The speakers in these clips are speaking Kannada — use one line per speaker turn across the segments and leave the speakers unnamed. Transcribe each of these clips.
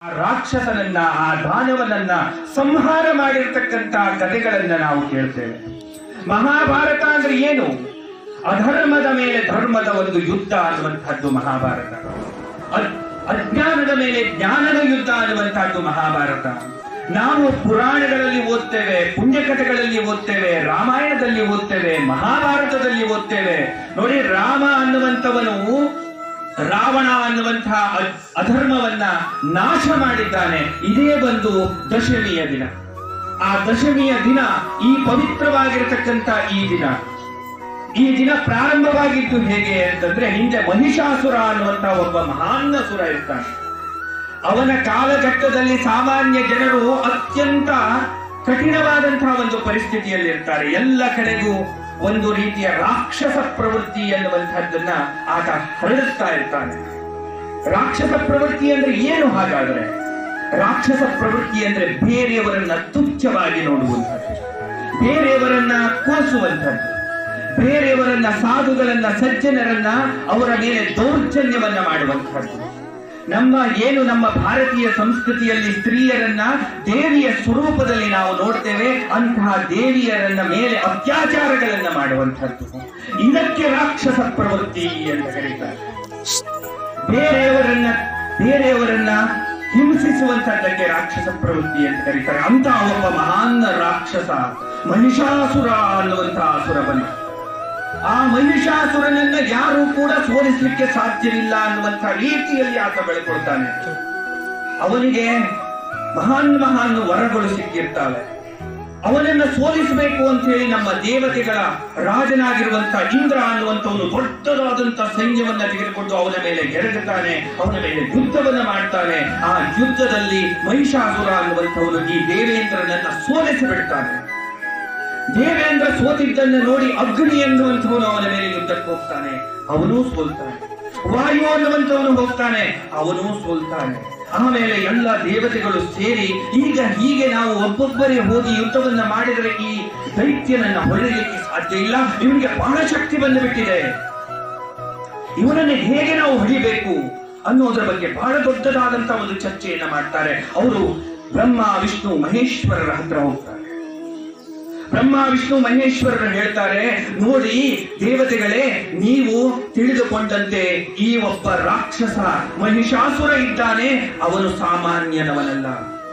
ಆ ರಾಕ್ಷಸನನ್ನ ಆ ದಾನವನನ್ನ ಸಂಹಾರ ಮಾಡಿರ್ತಕ್ಕಂತ ಕಥೆಗಳನ್ನ ನಾವು ಕೇಳ್ತೇವೆ ಮಹಾಭಾರತ ಅಂದ್ರೆ ಏನು ಅಧರ್ಮದ ಮೇಲೆ ಧರ್ಮದ ಒಂದು ಯುದ್ಧ ಅನ್ನುವಂಥದ್ದು ಮಹಾಭಾರತ ಅದ್- ಅಜ್ಞಾನದ ಮೇಲೆ ಜ್ಞಾನದ ಯುದ್ಧ ಅನ್ನುವಂಥದ್ದು ಮಹಾಭಾರತ ನಾವು ಪುರಾಣಗಳಲ್ಲಿ ಓದ್ತೇವೆ ಪುಣ್ಯಕಥೆಗಳಲ್ಲಿ ಓದ್ತೇವೆ ರಾಮಾಯಣದಲ್ಲಿ ಓದ್ತೇವೆ ಮಹಾಭಾರತದಲ್ಲಿ ಓದ್ತೇವೆ ನೋಡಿ ರಾಮ ಅನ್ನುವಂಥವನು ರಾವಣ ಅನ್ನುವಂತಹ ಅ- ಅಧರ್ಮವನ್ನ ನಾಶ ಮಾಡಿದ್ದಾನೆ ಇದೇ ಬಂದು ದಶಮಿಯ ದಿನ ಆ ದಶಮಿಯ ದಿನ ಈ ಪವಿತ್ರವಾಗಿರತಕ್ಕಂತ ಈ ದಿನ ಈ ದಿನ ಪ್ರಾರಂಭವಾಗಿದ್ದು ಹೇಗೆ ಅಂತಂದ್ರೆ ಹಿಂದೆ ಮಹಿಷಾಸುರ ಅನ್ನುವಂತ ಒಬ್ಬ ಮಹಾನ್ ಸುರ ಇರ್ತಾನೆ ಅವನ ಕಾಲಘಟ್ಟದಲ್ಲಿ ಸಾಮಾನ್ಯ ಜನರು ಅತ್ಯಂತ ಕಠಿಣವಾದಂತಹ ಒಂದು ಪರಿಸ್ಥಿತಿಯಲ್ಲಿ ಇರ್ತಾರೆ ಎಲ್ಲ ಕಡೆಗೂ ಒಂದು ರೀತಿಯ ರಾಕ್ಷಸ ಪ್ರವೃತ್ತಿ ಎನ್ನುವಂತಹದ್ದನ್ನ ಆತ ಹರಡಿಸ್ತಾ ಇರ್ತಾನೆ ರಾಕ್ಷಸ ಪ್ರವೃತ್ತಿ ಅಂದ್ರೆ ಏನು ಹಾಗಾದ್ರೆ ರಾಕ್ಷಸ ಪ್ರವೃತ್ತಿ ಅಂದ್ರೆ ಬೇರೆಯವರನ್ನ ತುಚ್ಛವಾಗಿ ನೋಡುವಂಥದ್ದು ಬೇರೆಯವರನ್ನ ಕೋಸುವಂಥದ್ದು ಬೇರೆಯವರನ್ನ ಸಾಧುಗಳನ್ನ ಸಜ್ಜನರನ್ನ ಅವರ ಮೇಲೆ ದೌರ್ಜನ್ಯವನ್ನ ಮಾಡುವಂಥದ್ದು ನಮ್ಮ ಏನು ನಮ್ಮ ಭಾರತೀಯ ಸಂಸ್ಕೃತಿಯಲ್ಲಿ ಸ್ತ್ರೀಯರನ್ನ ದೇವಿಯ ಸ್ವರೂಪದಲ್ಲಿ ನಾವು ನೋಡ್ತೇವೆ ಅಂತಹ ದೇವಿಯರನ್ನ ಮೇಲೆ ಅತ್ಯಾಚಾರಗಳನ್ನ ಮಾಡುವಂಥದ್ದು ಇದಕ್ಕೆ ರಾಕ್ಷಸ ಪ್ರವೃತ್ತಿ ಅಂತ ಕರೀತಾರೆ ಬೇರೆಯವರನ್ನ ಬೇರೆಯವರನ್ನ ಹಿಂಸಿಸುವಂತಹದ್ದಕ್ಕೆ ರಾಕ್ಷಸ ಪ್ರವೃತ್ತಿ ಅಂತ ಕರೀತಾರೆ ಅಂತ ಒಬ್ಬ ಮಹಾನ್ ರಾಕ್ಷಸ ಮಹಿಷಾಸುರ ಅನ್ನುವಂತಹ ಅಸುರ ಬಂದ ಆ ಮಹಿಷಾಸುರನನ್ನ ಯಾರು ಕೂಡ ಸೋಲಿಸಲಿಕ್ಕೆ ಸಾಧ್ಯವಿಲ್ಲ ಅನ್ನುವಂಥ ರೀತಿಯಲ್ಲಿ ಆತ ಬೆಳೆಕೊಳ್ತಾನೆ ಅವನಿಗೆ ಮಹಾನ್ ಮಹಾನ್ ವರಗಳು ಸಿಕ್ಕಿರ್ತಾವೆ ಅವನನ್ನ ಸೋಲಿಸಬೇಕು ಅಂತ ಹೇಳಿ ನಮ್ಮ ದೇವತೆಗಳ ರಾಜನಾಗಿರುವಂತ ಇಂದ್ರ ಅನ್ನುವಂಥವನು ದೊಡ್ಡದಾದಂತ ಸೈನ್ಯವನ್ನ ತೆಗೆದುಕೊಂಡು ಅವನ ಮೇಲೆ ಗೆರಗುತ್ತಾನೆ ಅವನ ಮೇಲೆ ಯುದ್ಧವನ್ನ ಮಾಡ್ತಾನೆ ಆ ಯುದ್ಧದಲ್ಲಿ ಮಹಿಷಾಸುರ ಅನ್ನುವಂಥವನು ಈ ದೇವೇಂದ್ರನನ್ನ ಸೋಲಿಸಿ ಬಿಡ್ತಾನೆ ದೇವೇಂದ್ರ ಸೋತಿದ್ದನ್ನು ನೋಡಿ ಅಗ್ನಿ ಎನ್ನುವಂಥವನು ಅವನ ಮೇಲೆ ಯುದ್ಧಕ್ಕೆ ಹೋಗ್ತಾನೆ ಅವನೂ ಸೋಲ್ತಾನೆ ವಾಯು ಅನ್ನುವಂಥವನು ಹೋಗ್ತಾನೆ ಅವನೂ ಸೋಲ್ತಾನೆ ಆಮೇಲೆ ಎಲ್ಲ ದೇವತೆಗಳು ಸೇರಿ ಈಗ ಹೀಗೆ ನಾವು ಒಬ್ಬೊಬ್ಬರೇ ಹೋಗಿ ಯುದ್ಧವನ್ನ ಮಾಡಿದರೆ ಈ ದೈತ್ಯನನ್ನ ಹೊಡೆಯಲಿಕ್ಕೆ ಸಾಧ್ಯ ಇಲ್ಲ ಇವನಿಗೆ ಬಹಳ ಶಕ್ತಿ ಬಂದು ಬಿಟ್ಟಿದೆ ಇವನನ್ನು ಹೇಗೆ ನಾವು ಹೊಡಿಬೇಕು ಅನ್ನೋದರ ಬಗ್ಗೆ ಬಹಳ ದೊಡ್ಡದಾದಂತ ಒಂದು ಚರ್ಚೆಯನ್ನ ಮಾಡ್ತಾರೆ ಅವರು ಬ್ರಹ್ಮ ವಿಷ್ಣು ಮಹೇಶ್ವರರ ಹತ್ರ ಹೋಗ್ತಾರೆ ಬ್ರಹ್ಮ ವಿಷ್ಣು ಮಹೇಶ್ವರರು ಹೇಳ್ತಾರೆ ನೋಡಿ ದೇವತೆಗಳೇ ನೀವು ತಿಳಿದುಕೊಂಡಂತೆ ಈ ಒಬ್ಬ ರಾಕ್ಷಸ ಮಹಿಷಾಸುರ ಇದ್ದಾನೆ ಅವನು ಸಾಮಾನ್ಯನವನಲ್ಲ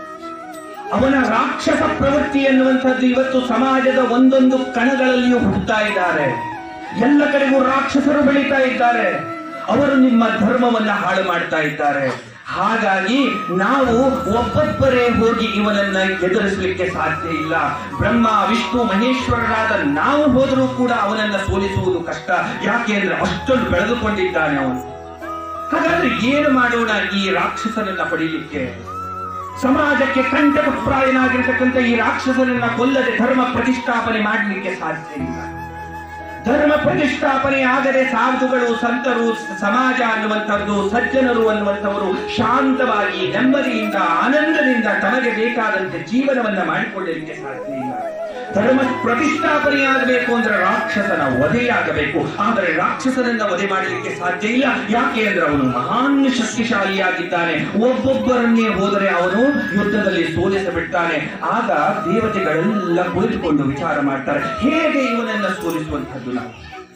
ಅವನ ರಾಕ್ಷಸ ಪ್ರವೃತ್ತಿ ಎನ್ನುವಂಥದ್ದು ಇವತ್ತು ಸಮಾಜದ ಒಂದೊಂದು ಕಣಗಳಲ್ಲಿಯೂ ಹುಟ್ಟುತ್ತಾ ಇದ್ದಾರೆ ಎಲ್ಲ ಕಡೆಗೂ ರಾಕ್ಷಸರು ಬೆಳೀತಾ ಇದ್ದಾರೆ ಅವರು ನಿಮ್ಮ ಧರ್ಮವನ್ನ ಹಾಳು ಮಾಡ್ತಾ ಇದ್ದಾರೆ ಹಾಗಾಗಿ ನಾವು ಒಬ್ಬೊಬ್ಬರೇ ಹೋಗಿ ಇವನನ್ನ ಎದುರಿಸಲಿಕ್ಕೆ ಸಾಧ್ಯ ಇಲ್ಲ ಬ್ರಹ್ಮ ವಿಷ್ಣು ಮಹೇಶ್ವರರಾದ ನಾವು ಹೋದರೂ ಕೂಡ ಅವನನ್ನ ಸೋಲಿಸುವುದು ಕಷ್ಟ ಯಾಕೆ ಅಂದ್ರೆ ಅಷ್ಟೊಂದು ಬೆಳೆದುಕೊಂಡಿದ್ದಾನೆ ಅವನು ಹಾಗಾದ್ರೆ ಏನು ಮಾಡೋಣ ಈ ರಾಕ್ಷಸನನ್ನ ಹೊಡಿಲಿಕ್ಕೆ ಸಮಾಜಕ್ಕೆ ಕಂಟಕಪ್ರಾಯನಾಗಿರ್ತಕ್ಕಂಥ ಈ ರಾಕ್ಷಸನನ್ನ ಕೊಲ್ಲದೆ ಧರ್ಮ ಪ್ರತಿಷ್ಠಾಪನೆ ಮಾಡಲಿಕ್ಕೆ ಸಾಧ್ಯ ಇಲ್ಲ ಧರ್ಮ ಪ್ರತಿಷ್ಠಾಪನೆ ಆಗದೆ ಸಾಧುಗಳು ಸಂತರು ಸಮಾಜ ಅನ್ನುವಂಥದ್ದು ಸಜ್ಜನರು ಅನ್ನುವಂಥವರು ಶಾಂತವಾಗಿ ನೆಮ್ಮದಿಯಿಂದ ಆನಂದದಿಂದ ತಮಗೆ ಬೇಕಾದಂತೆ ಜೀವನವನ್ನ ಮಾಡಿಕೊಳ್ಳಲಿಕ್ಕೆ ಸಾಧ್ಯ ಇಲ್ಲ ಧರ್ಮ ಪ್ರತಿಷ್ಠಾಪನೆಯಾಗಬೇಕು ಅಂದ್ರೆ ರಾಕ್ಷಸನ ವಧೆಯಾಗಬೇಕು ಆದರೆ ರಾಕ್ಷಸನನ್ನ ವಧೆ ಮಾಡಲಿಕ್ಕೆ ಸಾಧ್ಯ ಇಲ್ಲ ಯಾಕೆ ಅಂದ್ರೆ ಅವನು ಮಹಾನ್ ಶಕ್ತಿಶಾಲಿಯಾಗಿದ್ದಾನೆ ಒಬ್ಬೊಬ್ಬರನ್ನೇ ಹೋದರೆ ಅವನು ಯುದ್ಧದಲ್ಲಿ ಸೋಲಿಸಿಬಿಡ್ತಾನೆ ಆಗ ದೇವತೆಗಳೆಲ್ಲ ಕುಳಿತುಕೊಂಡು ವಿಚಾರ ಮಾಡ್ತಾರೆ ಹೇಗೆ ಇವನನ್ನ ಸೋಲಿಸುವಂತಹದ್ದು ನಾವು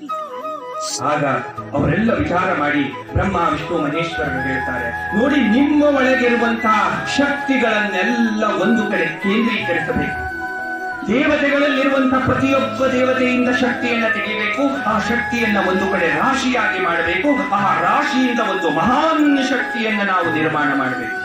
ಆಗ ಅವರೆಲ್ಲ ವಿಚಾರ ಮಾಡಿ ಬ್ರಹ್ಮ ವಿಷ್ಣು ಮಹೇಶ್ವರರು ಹೇಳ್ತಾರೆ ನೋಡಿ ನಿಮ್ಮ ಒಳಗಿರುವಂತಹ ಶಕ್ತಿಗಳನ್ನೆಲ್ಲ ಒಂದು ಕಡೆ ಕೇಂದ್ರೀಕರಿಸಬೇಕು ದೇವತೆಗಳಲ್ಲಿರುವಂತಹ ಪ್ರತಿಯೊಬ್ಬ ದೇವತೆಯಿಂದ ಶಕ್ತಿಯನ್ನ ತೆಗೆಯಬೇಕು ಆ ಶಕ್ತಿಯನ್ನ ಒಂದು ಕಡೆ ರಾಶಿಯಾಗಿ ಮಾಡಬೇಕು ಆ ರಾಶಿಯಿಂದ ಒಂದು ಮಹಾನ್ ಶಕ್ತಿಯನ್ನ ನಾವು ನಿರ್ಮಾಣ ಮಾಡಬೇಕು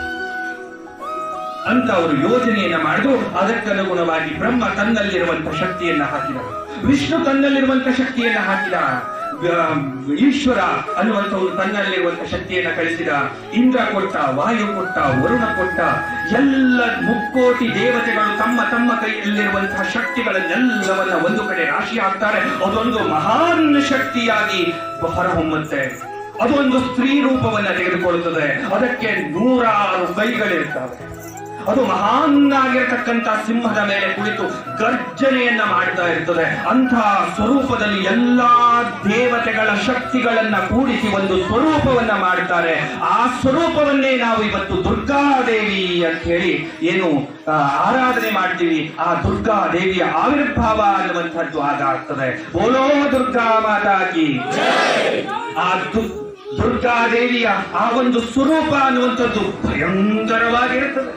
ಅಂತ ಅವರು ಯೋಜನೆಯನ್ನ ಮಾಡಿದ್ರು ಅದಕ್ಕನುಗುಣವಾಗಿ ಬ್ರಹ್ಮ ತನ್ನಲ್ಲಿರುವಂತಹ ಶಕ್ತಿಯನ್ನ ಹಾಕಿದ ವಿಷ್ಣು ತನ್ನಲ್ಲಿರುವಂತಹ ಶಕ್ತಿಯನ್ನ ಹಾಕಿದ ಆ, ಈಶ್ವರ ಅನ್ನುವಂಥವ್ರು ತನ್ನಲ್ಲಿರುವಂತಹ ಶಕ್ತಿಯನ್ನ ಕಳಿಸಿದ ಇಂದ್ರ ಕೊಟ್ಟ ವಾಯು ಕೊಟ್ಟ ವರುಣ ಕೊಟ್ಟ ಎಲ್ಲ ಮುಕ್ಕೋಟಿ ದೇವತೆಗಳು ತಮ್ಮ ತಮ್ಮ ಕೈಯಲ್ಲಿರುವಂತಹ ಶಕ್ತಿಗಳನ್ನೆಲ್ಲವನ್ನ ಒಂದು ಕಡೆ ರಾಶಿ ಹಾಕ್ತಾರೆ ಅದೊಂದು ಮಹಾನ್ ಶಕ್ತಿಯಾಗಿ ಹೊರಹೊಮ್ಮುತ್ತೆ ಅದೊಂದು ಸ್ತ್ರೀ ರೂಪವನ್ನ ತೆಗೆದುಕೊಳ್ಳುತ್ತದೆ ಅದಕ್ಕೆ ನೂರಾರು ಕೈಗಳಿರ್ತವೆ ಅದು ಮಹಾನ್ನಾಗಿರತಕ್ಕಂತ ಸಿಂಹದ ಮೇಲೆ ಕುಳಿತು ಗರ್ಜನೆಯನ್ನ ಮಾಡ್ತಾ ಇರ್ತದೆ ಅಂಥ ಸ್ವರೂಪದಲ್ಲಿ ಎಲ್ಲಾ ದೇವತೆಗಳ ಶಕ್ತಿಗಳನ್ನ ಕೂಡಿಸಿ ಒಂದು ಸ್ವರೂಪವನ್ನ ಮಾಡ್ತಾರೆ ಆ ಸ್ವರೂಪವನ್ನೇ ನಾವು ಇವತ್ತು ದುರ್ಗಾದೇವಿ ಅಂತ ಹೇಳಿ ಏನು ಆ, ಆರಾಧನೆ ಮಾಡ್ತೀವಿ ಆ ದುರ್ಗಾ ದೇವಿಯ ಆವಿರ್ಭಾವ ಅನ್ನುವಂಥದ್ದು ಆಗಾಗ್ತದೆ ಬೋಲೋ ದುರ್ಗಾ ಮಾತಾಗಿ ಆ ದು- ದುರ್ಗಾದೇವಿಯ ಆ ಒಂದು ಸ್ವರೂಪ ಅನ್ನುವಂಥದ್ದು ಭಯಂಕರವಾಗಿರುತ್ತದೆ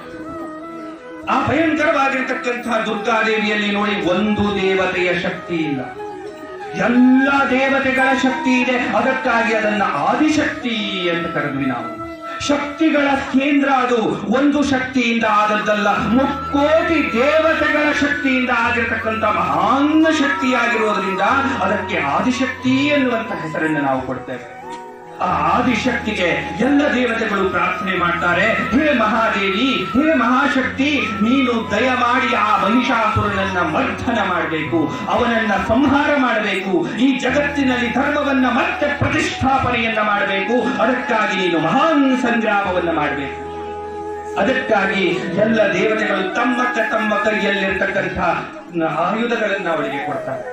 ಆ ಭಯಂಕರವಾಗಿರ್ತಕ್ಕಂತಹ ದುರ್ಗಾದೇವಿಯಲ್ಲಿ ನೋಡಿ ಒಂದು ದೇವತೆಯ ಶಕ್ತಿ ಇಲ್ಲ ಎಲ್ಲ ದೇವತೆಗಳ ಶಕ್ತಿ ಇದೆ ಅದಕ್ಕಾಗಿ ಅದನ್ನ ಆದಿಶಕ್ತಿ ಅಂತ ಕರೆದ್ವಿ ನಾವು ಶಕ್ತಿಗಳ ಕೇಂದ್ರ ಅದು ಒಂದು ಶಕ್ತಿಯಿಂದ ಆದದ್ದಲ್ಲ ಮುಕ್ಕೋಟಿ ದೇವತೆಗಳ ಶಕ್ತಿಯಿಂದ ಆಗಿರತಕ್ಕಂಥ ಮಹಾನ್ ಶಕ್ತಿಯಾಗಿರುವುದರಿಂದ ಅದಕ್ಕೆ ಆದಿಶಕ್ತಿ ಎನ್ನುವಂತ ಹೆಸರನ್ನು ನಾವು ಕೊಡ್ತೇವೆ ಆ ಆದಿಶಕ್ತಿಗೆ ಎಲ್ಲ ದೇವತೆಗಳು ಪ್ರಾರ್ಥನೆ ಮಾಡ್ತಾರೆ ಹೇ ಮಹಾದೇವಿ ಹೇ ಮಹಾಶಕ್ತಿ ನೀನು ದಯಮಾಡಿ ಆ ಮಹಿಷಾಸುರನನ್ನ ಮರ್ಧನ ಮಾಡಬೇಕು ಅವನನ್ನ ಸಂಹಾರ ಮಾಡಬೇಕು ಈ ಜಗತ್ತಿನಲ್ಲಿ ಧರ್ಮವನ್ನ ಮತ್ತೆ ಪ್ರತಿಷ್ಠಾಪನೆಯನ್ನ ಮಾಡಬೇಕು ಅದಕ್ಕಾಗಿ ನೀನು ಮಹಾನ್ ಸಂಗ್ರಾಮವನ್ನ ಮಾಡಬೇಕು ಅದಕ್ಕಾಗಿ ಎಲ್ಲ ದೇವತೆಗಳು ತಮ್ಮ ಕ- ತಮ್ಮ ಕೈಯಲ್ಲಿರ್ತಕ್ಕಂಥ ಆಯುಧಗಳನ್ನ ಅವಳಿಗೆ ಕೊಡ್ತಾರೆ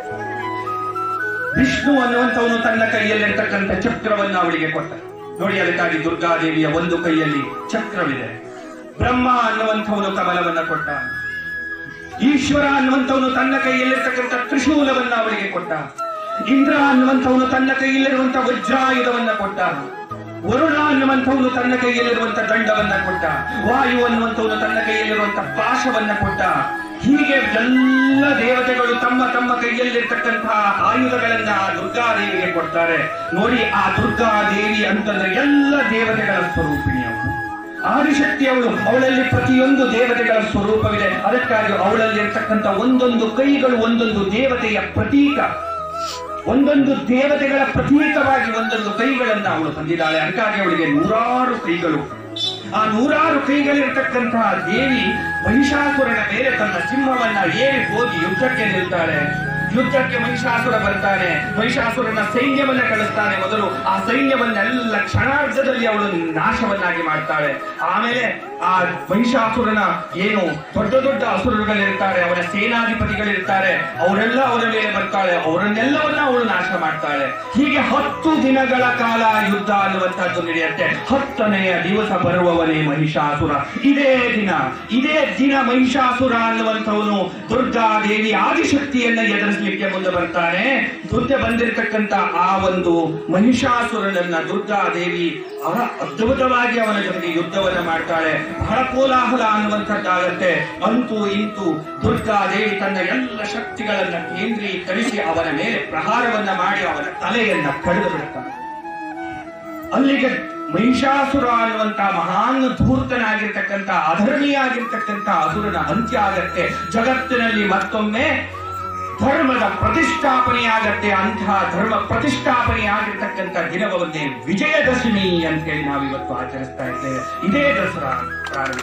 ವಿಷ್ಣು ಅನ್ನುವಂಥವನು ತನ್ನ ಕೈಯಲ್ಲಿರ್ತಕ್ಕಂಥ ಚಕ್ರವನ್ನ ಅವಳಿಗೆ ಕೊಟ್ಟ ನೋಡಿ ಅದಕ್ಕಾಗಿ ದುರ್ಗಾದೇವಿಯ ಒಂದು ಕೈಯಲ್ಲಿ ಚಕ್ರವಿದೆ ಬ್ರಹ್ಮ ಅನ್ನುವಂಥವನು ಕಮಲವನ್ನ ಕೊಟ್ಟ ಈಶ್ವರ ಅನ್ನುವಂಥವನು ತನ್ನ ಕೈಯಲ್ಲಿರ್ತಕ್ಕಂಥ ತ್ರಿಶೂಲವನ್ನ ಅವಳಿಗೆ ಕೊಟ್ಟ ಇಂದ್ರ ಅನ್ನುವಂಥವನು ತನ್ನ ಕೈಯಲ್ಲಿರುವಂತ ವಜ್ರಾಯುಧವನ್ನ ಕೊಟ್ಟ ವರುಣ ಅನ್ನುವಂಥವನು ತನ್ನ ಕೈಯಲ್ಲಿರುವಂತ ದಂಡವನ್ನ ಕೊಟ್ಟ ವಾಯು ಅನ್ನುವಂಥವನು ತನ್ನ ಕೈಯಲ್ಲಿರುವಂತ ಪಾಶವನ್ನ ಕೊಟ್ಟ ಹೀಗೆ ಎಲ್ಲ ದೇವತೆಗಳು ತಮ್ಮ ತಮ್ಮ ಕೈಯಲ್ಲಿರ್ತಕ್ಕಂತಹ ಆಯುಧಗಳನ್ನ ಆ ದುರ್ಗಾದೇವಿಗೆ ಕೊಡ್ತಾರೆ ನೋಡಿ ಆ ದುರ್ಗಾದೇವಿ ಅಂತಂದ್ರೆ ಎಲ್ಲ ದೇವತೆಗಳ ಸ್ವರೂಪಿಣಿ ಅವಳು ಆದಿಶಕ್ತಿ ಅವಳು ಅವಳಲ್ಲಿ ಪ್ರತಿಯೊಂದು ದೇವತೆಗಳ ಸ್ವರೂಪವಿದೆ ಅದಕ್ಕಾಗಿ ಅವಳಲ್ಲಿ ಇರ್ತಕ್ಕಂಥ ಒಂದೊಂದು ಕೈಗಳು ಒಂದೊಂದು ದೇವತೆಯ ಪ್ರತೀಕ ಒಂದೊಂದು ದೇವತೆಗಳ ಪ್ರತೀಕವಾಗಿ ಒಂದೊಂದು ಕೈಗಳನ್ನ ಅವಳು ಹೊಂದಿದ್ದಾಳೆ ಅದಕ್ಕಾಗಿ ಅವಳಿಗೆ ನೂರಾರು ಕೈಗಳು ಆ ನೂರಾರು ಕೈಗಳಿರ್ತಕ್ಕಂತಹ ದೇವಿ ಮಹಿಷಾಸುರನ ಮೇಲೆ ತನ್ನ ಸಿಂಹವನ್ನ ಏರಿ ಹೋಗಿ ಯುದ್ಧಕ್ಕೆ ನಿಲ್ತಾಳೆ ಯುದ್ಧಕ್ಕೆ ಮಹಿಷಾಸುರ ಬರ್ತಾನೆ ಮಹಿಷಾಸುರನ ಸೈನ್ಯವನ್ನ ಕಳಿಸ್ತಾನೆ ಮೊದಲು ಆ ಸೈನ್ಯವನ್ನೆಲ್ಲ ಕ್ಷಣಾರ್ಧದಲ್ಲಿ ಅವಳು ನಾಶವನ್ನಾಗಿ ಮಾಡ್ತಾಳೆ ಆಮೇಲೆ ಆ ಮಹಿಷಾಸುರನ ಏನು ದೊಡ್ಡ ದೊಡ್ಡ ಅಸುರಗಳಿರ್ತಾರೆ ಅವರ ಸೇನಾಧಿಪತಿಗಳಿರ್ತಾರೆ ಅವರೆಲ್ಲ ಅವರ ಮೇಲೆ ಬರ್ತಾಳೆ ಅವರನ್ನೆಲ್ಲವನ್ನ ಅವಳು ನಾಶ ಮಾಡ್ತಾಳೆ ಹೀಗೆ ಹತ್ತು ದಿನಗಳ ಕಾಲ ಯುದ್ಧ ಅನ್ನುವಂಥದ್ದು ನಡೆಯುತ್ತೆ ಹತ್ತನೆಯ ದಿವಸ ಬರುವವನೇ ಮಹಿಷಾಸುರ ಇದೇ ದಿನ ಇದೇ ದಿನ ಮಹಿಷಾಸುರ ಅನ್ನುವಂಥವನು ದುರ್ಗಾದೇವಿ ಆದಿಶಕ್ತಿಯನ್ನ ಎದುರಿಸಲಿಕ್ಕೆ ಮುಂದೆ ಬರ್ತಾನೆ ಮುಂದೆ ಬಂದಿರತಕ್ಕಂತ ಆ ಒಂದು ಮಹಿಷಾಸುರನನ್ನ ದುರ್ಗಾದೇವಿ ಅವರ ಅದ್ಭುತವಾಗಿ ಅವನ ಜೊತೆಗೆ ಯುದ್ಧವನ್ನ ಮಾಡ್ತಾಳೆ ಬಹಳ ಕೋಲಾಹಲ ಅನ್ನುವಂಥದ್ದಾಗತ್ತೆ ಅಂತೂ ಇಂತೂ ದುರ್ಗಾದೇವಿ ತನ್ನ ಎಲ್ಲ ಶಕ್ತಿಗಳನ್ನ ಕೇಂದ್ರೀಕರಿಸಿ ಅವನ ಮೇಲೆ ಪ್ರಹಾರವನ್ನ ಮಾಡಿ ಅವನ ತಲೆಯನ್ನ ಕಡಿದು ಬಿಡ್ತಾನೆ ಅಲ್ಲಿಗೆ ಮಹಿಷಾಸುರ ಅನ್ನುವಂತ ಮಹಾನ್ ಧೂರ್ತನಾಗಿರ್ತಕ್ಕಂಥ ಅಧರ್ಮಿಯಾಗಿರ್ತಕ್ಕಂಥ ಅಸುರನ ಅಂತ್ಯ ಆಗತ್ತೆ ಜಗತ್ತಿನಲ್ಲಿ ಮತ್ತೊಮ್ಮೆ ಧರ್ಮದ ಪ್ರತಿಷ್ಠಾಪನೆಯಾಗತ್ತೆ ಅಂತಹ ಧರ್ಮ ಪ್ರತಿಷ್ಠಾಪನೆಯಾಗಿರ್ತಕ್ಕಂಥ ದಿನವನ್ನೇ ವಿಜಯದಶಮಿ ಅಂತ ಹೇಳಿ ನಾವು ಇವತ್ತು ಆಚರಿಸ್ತಾ ಇದ್ದೇವೆ ಇದೇ ದಸರಾ ಪ್ರಾರಂಭ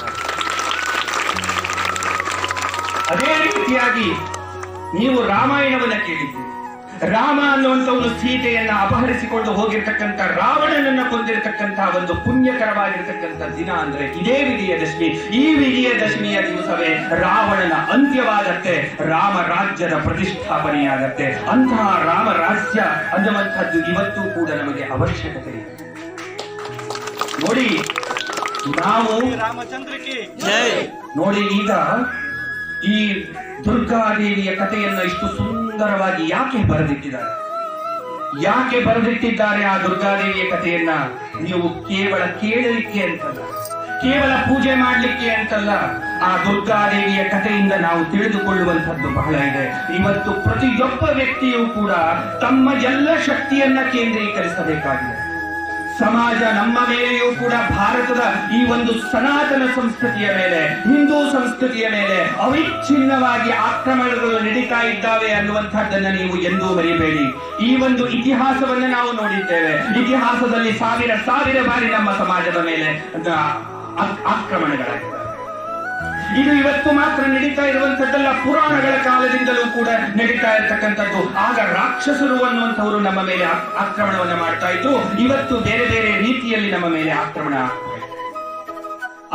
ಅದೇ ರೀತಿಯಾಗಿ ನೀವು ರಾಮಾಯಣವನ್ನ ಕೇಳಿದ್ದೀರಿ ರಾಮ ಅನ್ನುವಂಥವನು ಸೀತೆಯನ್ನ ಅಪಹರಿಸಿಕೊಂಡು ಹೋಗಿರ್ತಕ್ಕಂಥ ರಾವಣನನ್ನ ಕೊಂದಿರತಕ್ಕಂತಹ ಒಂದು ಪುಣ್ಯಕರವಾಗಿರ್ತಕ್ಕಂಥ ದಿನ ಅಂದ್ರೆ ಇದೇ ವಿಜಯದಶಮಿ ಈ ವಿಜಯದಶಮಿಯ ದಿವಸವೇ ರಾವಣನ ಅಂತ್ಯವಾಗತ್ತೆ ರಾಮ ರಾಜ್ಯದ ಪ್ರತಿಷ್ಠಾಪನೆಯಾಗತ್ತೆ ಅಂತಹ ರಾಮ ರಾಜ್ಯ ಅನ್ನುವಂಥದ್ದು ಇವತ್ತು ಕೂಡ ನಮಗೆ ಅವಶ್ಯಕತೆ ಇದೆ ನೋಡಿ ನಾವು
ರಾಮಚಂದ್ರ ಕಿ
ಜೈ
ನೋಡಿ ಈಗ ಈ ದುರ್ಗಾದೇವಿಯ ಕಥೆಯನ್ನ ಇಷ್ಟು ಸುಂದರವಾಗಿ ಯಾಕೆ ಬರೆದಿಟ್ಟಿದ್ದಾರೆ ಯಾಕೆ ಬರೆದಿಟ್ಟಿದ್ದಾರೆ ಆ ದುರ್ಗಾದೇವಿಯ ಕಥೆಯನ್ನ ನೀವು ಕೇವಲ ಕೇಳಲಿಕ್ಕೆ ಅಂತಲ್ಲ ಕೇವಲ ಪೂಜೆ ಮಾಡಲಿಕ್ಕೆ ಅಂತಲ್ಲ ಆ ದುರ್ಗಾದೇವಿಯ ಕಥೆಯಿಂದ ನಾವು ತಿಳಿದುಕೊಳ್ಳುವಂಥದ್ದು ಬಹಳ ಇದೆ ಇವತ್ತು ಪ್ರತಿಯೊಬ್ಬ ವ್ಯಕ್ತಿಯೂ ಕೂಡ ತಮ್ಮ ಎಲ್ಲ ಶಕ್ತಿಯನ್ನ ಕೇಂದ್ರೀಕರಿಸಬೇಕಾಗಿದೆ ಸಮಾಜ ನಮ್ಮ ಮೇಲೆಯೂ ಕೂಡ ಭಾರತದ ಈ ಒಂದು ಸನಾತನ ಸಂಸ್ಕೃತಿಯ ಮೇಲೆ ಹಿಂದೂ ಸಂಸ್ಕೃತಿಯ ಮೇಲೆ ಅವಿಚ್ಛಿನ್ನವಾಗಿ ಆಕ್ರಮಣಗಳು ನಡೀತಾ ಇದ್ದಾವೆ ಅನ್ನುವಂಥದ್ದನ್ನ ನೀವು ಎಂದೂ ಮರಿಬೇಡಿ ಈ ಒಂದು ಇತಿಹಾಸವನ್ನ ನಾವು ನೋಡಿದ್ದೇವೆ ಇತಿಹಾಸದಲ್ಲಿ ಸಾವಿರ ಸಾವಿರ ಬಾರಿ ನಮ್ಮ ಸಮಾಜದ ಮೇಲೆ ಆ- ಆ- ಆಕ್ರಮಣಗಳಾಗಿದ್ದಾವೆ ಇದು ಇವತ್ತು ಮಾತ್ರ ನಡೀತಾ ಇರುವಂತದ್ದಲ್ಲ ಪುರಾಣಗಳ ಕಾಲದಿಂದಲೂ ಕೂಡ ನಡೀತಾ ಇರತಕ್ಕಂಥದ್ದು ಆಗ ರಾಕ್ಷಸರು ಅನ್ನುವಂಥವರು ನಮ್ಮ ಮೇಲೆ ಆಕ್- ಆಕ್ರಮಣವನ್ನ ಮಾಡ್ತಾ ಇದ್ರು ಇವತ್ತು ಬೇರೆ ಬೇರೆ ರೀತಿಯಲ್ಲಿ ನಮ್ಮ ಮೇಲೆ ಆಕ್ರಮಣ ಆಗ್ತಾ ಇದೆ.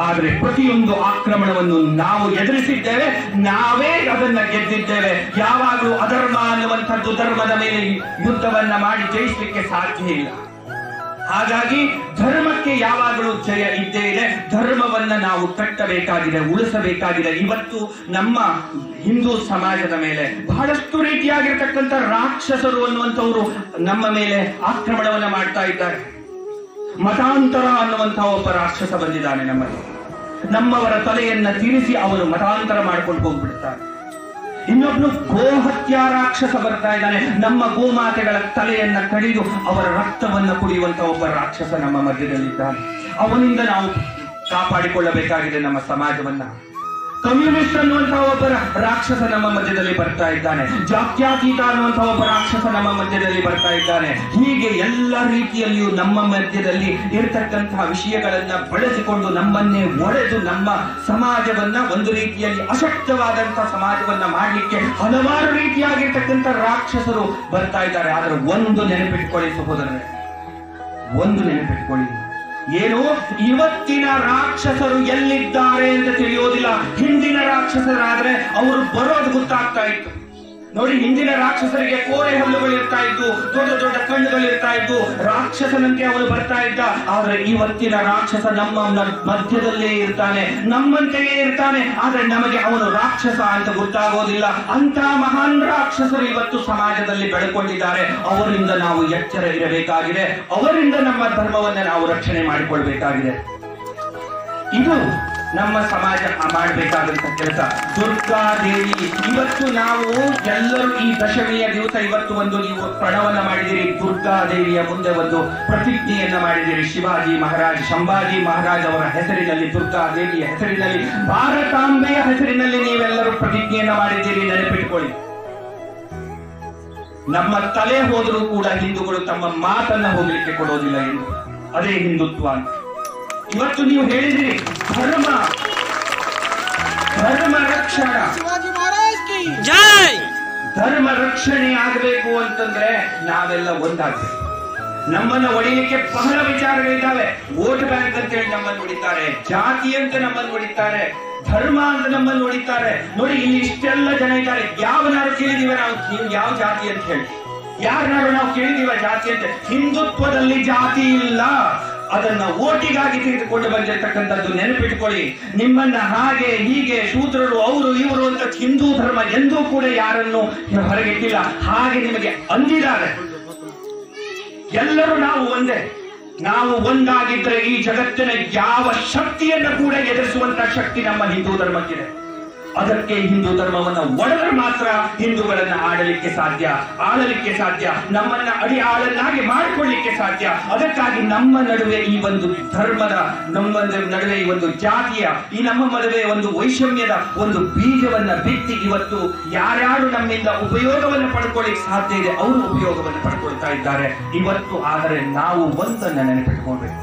ಆದರೆ ಪ್ರತಿಯೊಂದು ಆಕ್ರಮಣವನ್ನು ನಾವು ಎದುರಿಸಿದ್ದೇವೆ ನಾವೇ ಅದನ್ನ ಗೆದ್ದಿದ್ದೇವೆ ಯಾವಾಗಲೂ ಅಧರ್ಮ ಅನ್ನುವಂಥದ್ದು ಧರ್ಮದ ಮೇಲೆ ಯುದ್ಧವನ್ನ ಮಾಡಿ ಜಯಿಸಲಿಕ್ಕೆ ಸಾಧ್ಯ ಇಲ್ಲ ಹಾಗಾಗಿ ಧರ್ಮಕ್ಕೆ ಯಾವಾಗಲೂ ಜಯ ಇದ್ದೇ ಇದೆ ಧರ್ಮವನ್ನ ನಾವು ಕಟ್ಟಬೇಕಾಗಿದೆ ಉಳಿಸಬೇಕಾಗಿದೆ ಇವತ್ತು ನಮ್ಮ ಹಿಂದೂ ಸಮಾಜದ ಮೇಲೆ ಬಹಳಷ್ಟು ರೀತಿಯಾಗಿರ್ತಕ್ಕಂಥ ರಾಕ್ಷಸರು ಅನ್ನುವಂಥವರು ನಮ್ಮ ಮೇಲೆ ಆಕ್ರಮಣವನ್ನ ಮಾಡ್ತಾ ಇದ್ದಾರೆ ಮತಾಂತರ ಅನ್ನುವಂತಹ ಒಬ್ಬ ರಾಕ್ಷಸ ಬಂದಿದ್ದಾನೆ ನಮ್ಮಲ್ಲಿ ನಮ್ಮವರ ತಲೆಯನ್ನ ತಿರುಸಿ ಅವನು ಮತಾಂತರ ಮಾಡ್ಕೊಂಡು ಹೋಗ್ಬಿಡ್ತಾನೆ ಇನ್ನೊಬ್ನು ಗೋಹತ್ಯ ರಾಕ್ಷಸ ಬರ್ತಾ ಇದ್ದಾನೆ ನಮ್ಮ ಗೋಮಾತೆಗಳ ತಲೆಯನ್ನ ಕಡಿದು ಅವರ ರಕ್ತವನ್ನ ಕುಡಿಯುವಂತ ಒಬ್ಬ ರಾಕ್ಷಸ ನಮ್ಮ ಮಧ್ಯದಲ್ಲಿದ್ದಾನೆ ಅವನಿಂದ ನಾವು ಕಾಪಾಡಿಕೊಳ್ಳಬೇಕಾಗಿದೆ ನಮ್ಮ ಸಮಾಜವನ್ನ ಕಮ್ಯುನಿಸ್ಟ್ ಅನ್ನುವಂತಹ ಒಬ್ಬ ರಾಕ್ಷಸ ನಮ್ಮ ಮಧ್ಯದಲ್ಲಿ ಬರ್ತಾ ಇದ್ದಾನೆ ಜಾತ್ಯಾತೀತ ಅನ್ನುವಂತಹ ಒಬ್ಬ ರಾಕ್ಷಸ ನಮ್ಮ ಮಧ್ಯದಲ್ಲಿ ಬರ್ತಾ ಇದ್ದಾನೆ ಹೀಗೆ ಎಲ್ಲ ರೀತಿಯಲ್ಲಿಯೂ ನಮ್ಮ ಮಧ್ಯದಲ್ಲಿ ಇರತಕ್ಕಂತಹ ವಿಷಯಗಳನ್ನ ಬಳಸಿಕೊಂಡು ನಮ್ಮನ್ನೇ ಒಡೆದು ನಮ್ಮ ಸಮಾಜವನ್ನ ಒಂದು ರೀತಿಯಲ್ಲಿ ಅಶಕ್ತವಾದಂತಹ ಸಮಾಜವನ್ನ ಮಾಡಲಿಕ್ಕೆ ಹಲವಾರು ರೀತಿಯಾಗಿರ್ತಕ್ಕಂಥ ರಾಕ್ಷಸರು ಬರ್ತಾ ಇದ್ದಾರೆ ಆದ್ರೆ ಒಂದು ನೆನಪಿಟ್ಕೊಳ್ಳಿ ಸಹೋದರರೇ ಒಂದು ನೆನಪಿಟ್ಕೊಳ್ಳಿ ಏನು ಇವತ್ತಿನ ರಾಕ್ಷಸರು ಎಲ್ಲಿದ್ದಾರೆ ಅಂತ ತಿಳಿಯೋದಿಲ್ಲ ಹಿಂದಿನ ರಾಕ್ಷಸರಾದ್ರೆ ಅವರು ಬರೋದು ಗೊತ್ತಾಗ್ತಾ ಇತ್ತು ನೋಡಿ ಹಿಂದಿನ ರಾಕ್ಷಸರಿಗೆ ಕೋರೆ ಹಲ್ಲುಗಳು ಇರ್ತಾ ಇದ್ದು ದೊಡ್ಡ ದೊಡ್ಡ ಕಣ್ಣುಗಳು ಇರ್ತಾ ಇದ್ದು ರಾಕ್ಷಸನಂತೆ ಅವನು ಬರ್ತಾ ಇದ್ದ ಆದ್ರೆ ಇವತ್ತಿನ ರಾಕ್ಷಸ ನಮ್ಮ ನ- ಮಧ್ಯದಲ್ಲೇ ಇರ್ತಾನೆ ನಮ್ಮಂತೆಯೇ ಇರ್ತಾನೆ ಆದ್ರೆ ನಮಗೆ ಅವನು ರಾಕ್ಷಸ ಅಂತ ಗೊತ್ತಾಗೋದಿಲ್ಲ ಅಂತ ಮಹಾನ್ ರಾಕ್ಷಸರು ಇವತ್ತು ಸಮಾಜದಲ್ಲಿ ಬೆಳ್ಕೊಂಡಿದ್ದಾರೆ ಅವರಿಂದ ನಾವು ಎಚ್ಚರ ಇರಬೇಕಾಗಿದೆ ಅವರಿಂದ ನಮ್ಮ ಧರ್ಮವನ್ನ ನಾವು ರಕ್ಷಣೆ ಮಾಡಿಕೊಳ್ಬೇಕಾಗಿದೆ ಇದು ನಮ್ಮ ಸಮಾಜ ಮಾಡಬೇಕಾದಂತ ಕೆಲಸ ದುರ್ಗಾ ದೇವಿ ಇವತ್ತು ನಾವು ಎಲ್ಲರೂ ಈ ದಶಮಿಯ ದಿವಸ ಇವತ್ತು ಒಂದು ನೀವು ಪ್ರಣವನ್ನ ಮಾಡಿದಿರಿ ದುರ್ಗಾ ದೇವಿಯ ಮುಂದೆ ಒಂದು ಪ್ರತಿಜ್ಞೆಯನ್ನ ಮಾಡಿದಿರಿ ಶಿವಾಜಿ ಮಹಾರಾಜ್ ಶಂಭಾಜಿ ಮಹಾರಾಜ್ ಅವರ ಹೆಸರಿನಲ್ಲಿ ದುರ್ಗಾ ದೇವಿಯ ಹೆಸರಿನಲ್ಲಿ ಭಾರತಾಂಬೆಯ ಹೆಸರಿನಲ್ಲಿ ನೀವೆಲ್ಲರೂ ಪ್ರತಿಜ್ಞೆಯನ್ನ ಮಾಡಿದ್ದೀರಿ ನೆನಪಿಟ್ಕೊಳ್ಳಿ ನಮ್ಮ ತಲೆ ಹೋದರೂ ಕೂಡ ಹಿಂದೂಗಳು ತಮ್ಮ ಮಾತನ್ನ ಹೋಗ್ಲಿಕ್ಕೆ ಕೊಡೋದಿಲ್ಲ ಎಂದು ಅದೇ ಹಿಂದುತ್ವ ಅಂತ ಇವತ್ತು ನೀವು ಹೇಳಿದಿರಿ ಧರ್ಮ ಧರ್ಮ ರಕ್ಷಣ
शिवाजी महाराज की
ಜೈ
ಧರ್ಮ ರಕ್ಷಣೆ ಆಗಬೇಕು ಅಂತಂದ್ರೆ ನಾವೆಲ್ಲ ಒಂದಾಗ್ಬೇಕು ನಮ್ಮನ್ನ ಹೊಡಿಲಿಕ್ಕೆ ಬಹಳ ವಿಚಾರಗಳಿದ್ದಾವೆ ವೋಟ್ ಬ್ಯಾಂಕ್ ಅಂತ ಹೇಳಿ ನಮ್ಮನ್ನು ಹೊಡಿತಾರೆ ಜಾತಿ ಅಂತ ನಮ್ಮನ್ನು ಹೊಡಿತಾರೆ ಧರ್ಮ ಅಂತ ನಮ್ಮನ್ನು ಹೊಡಿತಾರೆ ನೋಡಿ ಇಲ್ಲಿ ಇಷ್ಟೆಲ್ಲ ಜನ ಇದ್ದಾರೆ ಯಾವನಾರು ಕೇಳಿದೀವ ನಾವು ನೀವು ಯಾವ ಜಾತಿ ಅಂತ ಹೇಳಿ ಯಾರನ್ನಾರು ನಾವು ಕೇಳಿದೀವ ಜಾತಿ ಅಂತ ಹಿಂದುತ್ವದಲ್ಲಿ ಜಾತಿ ಇಲ್ಲ ಅದನ್ನ ಓಟಿಗಾಗಿ ತೆಗೆದುಕೊಂಡು ಬಂದಿರತಕ್ಕಂಥದ್ದು ನೆನಪಿಟ್ಕೊಳ್ಳಿ ನಿಮ್ಮನ್ನ ಹಾಗೆ ಹೀಗೆ ಶೂದ್ರರು ಅವರು ಇವರು ಅಂತ ಹಿಂದೂ ಧರ್ಮ ಎಂದೂ ಕೂಡ ಯಾರನ್ನು ಹೊರಗಿಟ್ಟಿಲ್ಲ ಹಾಗೆ ನಿಮಗೆ ಅಂದಿದ್ದಾರೆ ಎಲ್ಲರೂ ನಾವು ಒಂದೇ ನಾವು ಒಂದಾಗಿದ್ರೆ ಈ ಜಗತ್ತಿನ ಯಾವ ಶಕ್ತಿಯನ್ನು ಕೂಡ ಎದುರಿಸುವಂತ ಶಕ್ತಿ ನಮ್ಮ ಹಿಂದೂ ಧರ್ಮಕ್ಕಿದೆ ಅದಕ್ಕೆ ಹಿಂದೂ ಧರ್ಮವನ್ನ ಒಡೆದ್ರೆ ಮಾತ್ರ ಹಿಂದೂಗಳನ್ನ ಆಡಲಿಕ್ಕೆ ಸಾಧ್ಯ ಆಳಲಿಕ್ಕೆ ಸಾಧ್ಯ ನಮ್ಮನ್ನ ಅಡಿ ಆಳನ್ನಾಗಿ ಮಾಡಿಕೊಳ್ಳಿಕ್ಕೆ ಸಾಧ್ಯ ಅದಕ್ಕಾಗಿ ನಮ್ಮ ನಡುವೆ ಈ ಒಂದು ಧರ್ಮದ ನಮ್ಮ ನಡುವೆ ಈ ಒಂದು ಜಾತಿಯ ಈ ನಮ್ಮ ನಡುವೆ ಒಂದು ವೈಷಮ್ಯದ ಒಂದು ಬೀಜವನ್ನ ಬಿತ್ತಿ ಇವತ್ತು ಯಾರ್ಯಾರು ನಮ್ಮಿಂದ ಉಪಯೋಗವನ್ನು ಪಡ್ಕೊಳ್ಳಿಕ್ಕೆ ಸಾಧ್ಯ ಇದೆ ಅವರು ಉಪಯೋಗವನ್ನು ಪಡ್ಕೊಳ್ತಾ ಇದ್ದಾರೆ ಇವತ್ತು ಆದರೆ ನಾವು ಒಂದನ್ನ ನೆನಪಿಟ್ಕೊಳ್ಬೇಕು